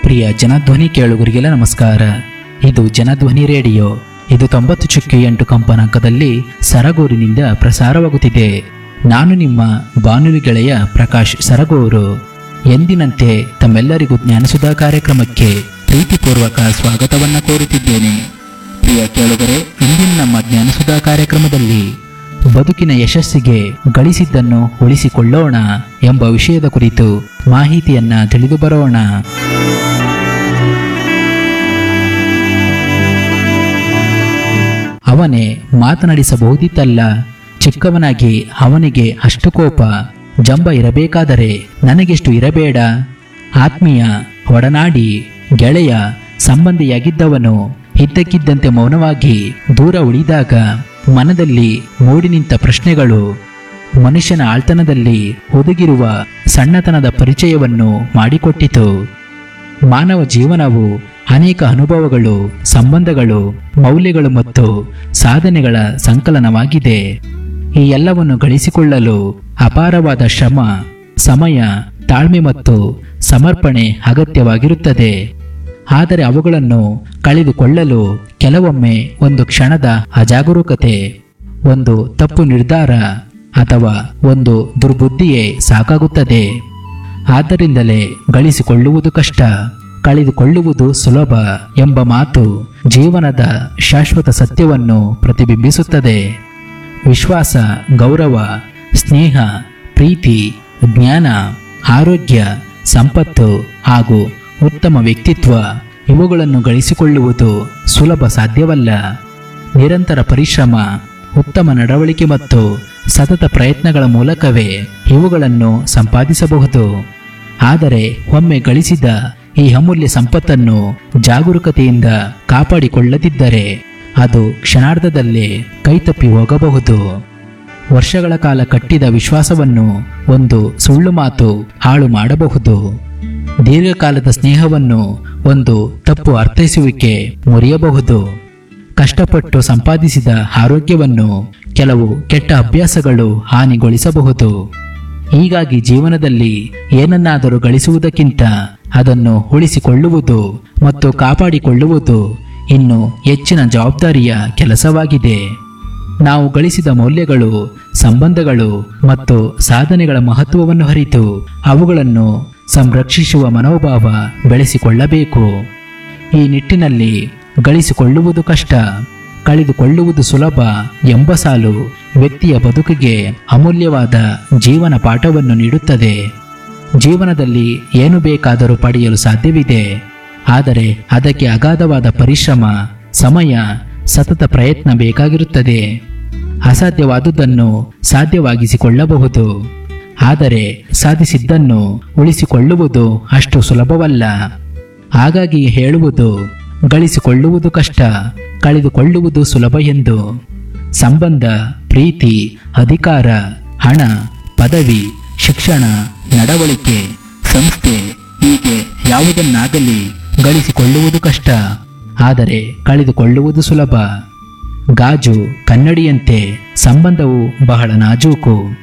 ಪ್ರಿಯ ಜನಧ್ವನಿ ಕೇಳುಗರಿಗೆಲ್ಲ ನಮಸ್ಕಾರ ಇದು ಜನಧ್ವನಿ ರೇಡಿಯೋ ಇದು ತೊಂಬತ್ತು ಚುಕ್ಕಿ ಎಂಟು ಕಂಪನಾಂಕದಲ್ಲಿ ಸರಗೂರಿನಿಂದ ಪ್ರಸಾರವಾಗುತ್ತಿದೆ ನಾನು ನಿಮ್ಮ ಬಾನುಲಿ ಗೆಳೆಯ ಪ್ರಕಾಶ್ ಸರಗೂರು ಎಂದಿನಂತೆ ತಮ್ಮೆಲ್ಲರಿಗೂ ಜ್ಞಾನಸುಧಾ ಕಾರ್ಯಕ್ರಮಕ್ಕೆ ಪ್ರೀತಿಪೂರ್ವಕ ಸ್ವಾಗತವನ್ನ ಕೋರುತ್ತಿದ್ದೇನೆ ಪ್ರಿಯ ಕೇಳುಗರೆ ಇಂದಿನ ನಮ್ಮ ಜ್ಞಾನಸುಧಾ ಕಾರ್ಯಕ್ರಮದಲ್ಲಿ ಬದುಕಿನ ಯಶಸ್ಸಿಗೆ ಗಳಿಸಿದ್ದನ್ನು ಉಳಿಸಿಕೊಳ್ಳೋಣ ಎಂಬ ವಿಷಯದ ಕುರಿತು ಮಾಹಿತಿಯನ್ನ ತಿಳಿದು ಬರೋಣ ಅವನೇ ಮಾತನಾಡಿಸಬಹುದಿತ್ತಲ್ಲ ಚಿಕ್ಕವನಾಗಿ ಅವನಿಗೆ ಅಷ್ಟು ಕೋಪ ಜಂಬ ಇರಬೇಕಾದರೆ ನನಗೆಷ್ಟು ಇರಬೇಡ ಆತ್ಮೀಯ ಒಡನಾಡಿ ಗೆಳೆಯ ಸಂಬಂಧಿಯಾಗಿದ್ದವನು ಇದ್ದಕ್ಕಿದ್ದಂತೆ ಮೌನವಾಗಿ ದೂರ ಉಳಿದಾಗ ಮನದಲ್ಲಿ ಮೂಡಿ ನಿಂತ ಪ್ರಶ್ನೆಗಳು ಮನುಷ್ಯನ ಆಳ್ತನದಲ್ಲಿ ಹುದುಗಿರುವ ಸಣ್ಣತನದ ಪರಿಚಯವನ್ನು ಮಾಡಿಕೊಟ್ಟಿತು ಮಾನವ ಜೀವನವು ಅನೇಕ ಅನುಭವಗಳು ಸಂಬಂಧಗಳು ಮೌಲ್ಯಗಳು ಮತ್ತು ಸಾಧನೆಗಳ ಸಂಕಲನವಾಗಿದೆ ಈ ಎಲ್ಲವನ್ನು ಗಳಿಸಿಕೊಳ್ಳಲು ಅಪಾರವಾದ ಶ್ರಮ ಸಮಯ ತಾಳ್ಮೆ ಮತ್ತು ಸಮರ್ಪಣೆ ಅಗತ್ಯವಾಗಿರುತ್ತದೆ ಆದರೆ ಅವುಗಳನ್ನು ಕಳೆದುಕೊಳ್ಳಲು ಕೆಲವೊಮ್ಮೆ ಒಂದು ಕ್ಷಣದ ಅಜಾಗರೂಕತೆ ಒಂದು ತಪ್ಪು ನಿರ್ಧಾರ ಅಥವಾ ಒಂದು ದುರ್ಬುದ್ಧಿಯೇ ಸಾಕಾಗುತ್ತದೆ ಆದ್ದರಿಂದಲೇ ಗಳಿಸಿಕೊಳ್ಳುವುದು ಕಷ್ಟ ಕಳೆದುಕೊಳ್ಳುವುದು ಸುಲಭ ಎಂಬ ಮಾತು ಜೀವನದ ಶಾಶ್ವತ ಸತ್ಯವನ್ನು ಪ್ರತಿಬಿಂಬಿಸುತ್ತದೆ ವಿಶ್ವಾಸ ಗೌರವ ಸ್ನೇಹ ಪ್ರೀತಿ ಜ್ಞಾನ ಆರೋಗ್ಯ ಸಂಪತ್ತು ಹಾಗೂ ಉತ್ತಮ ವ್ಯಕ್ತಿತ್ವ ಇವುಗಳನ್ನು ಗಳಿಸಿಕೊಳ್ಳುವುದು ಸುಲಭ ಸಾಧ್ಯವಲ್ಲ ನಿರಂತರ ಪರಿಶ್ರಮ ಉತ್ತಮ ನಡವಳಿಕೆ ಮತ್ತು ಸತತ ಪ್ರಯತ್ನಗಳ ಮೂಲಕವೇ ಇವುಗಳನ್ನು ಸಂಪಾದಿಸಬಹುದು ಆದರೆ ಒಮ್ಮೆ ಗಳಿಸಿದ ಈ ಅಮೂಲ್ಯ ಸಂಪತ್ತನ್ನು ಜಾಗರೂಕತೆಯಿಂದ ಕಾಪಾಡಿಕೊಳ್ಳದಿದ್ದರೆ ಅದು ಕ್ಷಣಾರ್ಧದಲ್ಲೇ ಕೈತಪ್ಪಿ ಹೋಗಬಹುದು ವರ್ಷಗಳ ಕಾಲ ಕಟ್ಟಿದ ವಿಶ್ವಾಸವನ್ನು ಒಂದು ಸುಳ್ಳು ಮಾತು ಹಾಳು ಮಾಡಬಹುದು ದೀರ್ಘಕಾಲದ ಸ್ನೇಹವನ್ನು ಒಂದು ತಪ್ಪು ಅರ್ಥೈಸುವಿಕೆ ಮುರಿಯಬಹುದು ಕಷ್ಟಪಟ್ಟು ಸಂಪಾದಿಸಿದ ಆರೋಗ್ಯವನ್ನು ಕೆಲವು ಕೆಟ್ಟ ಅಭ್ಯಾಸಗಳು ಹಾನಿಗೊಳಿಸಬಹುದು ಹೀಗಾಗಿ ಜೀವನದಲ್ಲಿ ಏನನ್ನಾದರೂ ಗಳಿಸುವುದಕ್ಕಿಂತ ಅದನ್ನು ಉಳಿಸಿಕೊಳ್ಳುವುದು ಮತ್ತು ಕಾಪಾಡಿಕೊಳ್ಳುವುದು ಇನ್ನು ಹೆಚ್ಚಿನ ಜವಾಬ್ದಾರಿಯ ಕೆಲಸವಾಗಿದೆ ನಾವು ಗಳಿಸಿದ ಮೌಲ್ಯಗಳು ಸಂಬಂಧಗಳು ಮತ್ತು ಸಾಧನೆಗಳ ಮಹತ್ವವನ್ನು ಅರಿತು ಅವುಗಳನ್ನು ಸಂರಕ್ಷಿಸುವ ಮನೋಭಾವ ಬೆಳೆಸಿಕೊಳ್ಳಬೇಕು ಈ ನಿಟ್ಟಿನಲ್ಲಿ ಗಳಿಸಿಕೊಳ್ಳುವುದು ಕಷ್ಟ ಕಳೆದುಕೊಳ್ಳುವುದು ಸುಲಭ ಎಂಬ ಸಾಲು ವ್ಯಕ್ತಿಯ ಬದುಕಿಗೆ ಅಮೂಲ್ಯವಾದ ಜೀವನ ಪಾಠವನ್ನು ನೀಡುತ್ತದೆ ಜೀವನದಲ್ಲಿ ಏನು ಬೇಕಾದರೂ ಪಡೆಯಲು ಸಾಧ್ಯವಿದೆ ಆದರೆ ಅದಕ್ಕೆ ಅಗಾಧವಾದ ಪರಿಶ್ರಮ ಸಮಯ ಸತತ ಪ್ರಯತ್ನ ಬೇಕಾಗಿರುತ್ತದೆ ಅಸಾಧ್ಯವಾದುದನ್ನು ಸಾಧ್ಯವಾಗಿಸಿಕೊಳ್ಳಬಹುದು ಆದರೆ ಸಾಧಿಸಿದ್ದನ್ನು ಉಳಿಸಿಕೊಳ್ಳುವುದು ಅಷ್ಟು ಸುಲಭವಲ್ಲ ಹಾಗಾಗಿ ಹೇಳುವುದು ಗಳಿಸಿಕೊಳ್ಳುವುದು ಕಷ್ಟ ಕಳೆದುಕೊಳ್ಳುವುದು ಸುಲಭ ಎಂದು ಸಂಬಂಧ ಪ್ರೀತಿ ಅಧಿಕಾರ ಹಣ ಪದವಿ ಶಿಕ್ಷಣ ನಡವಳಿಕೆ ಸಂಸ್ಥೆ ಹೀಗೆ ಯಾವುದನ್ನಾಗಲಿ ಗಳಿಸಿಕೊಳ್ಳುವುದು ಕಷ್ಟ ಆದರೆ ಕಳೆದುಕೊಳ್ಳುವುದು ಸುಲಭ ಗಾಜು ಕನ್ನಡಿಯಂತೆ ಸಂಬಂಧವು ಬಹಳ ನಾಜೂಕು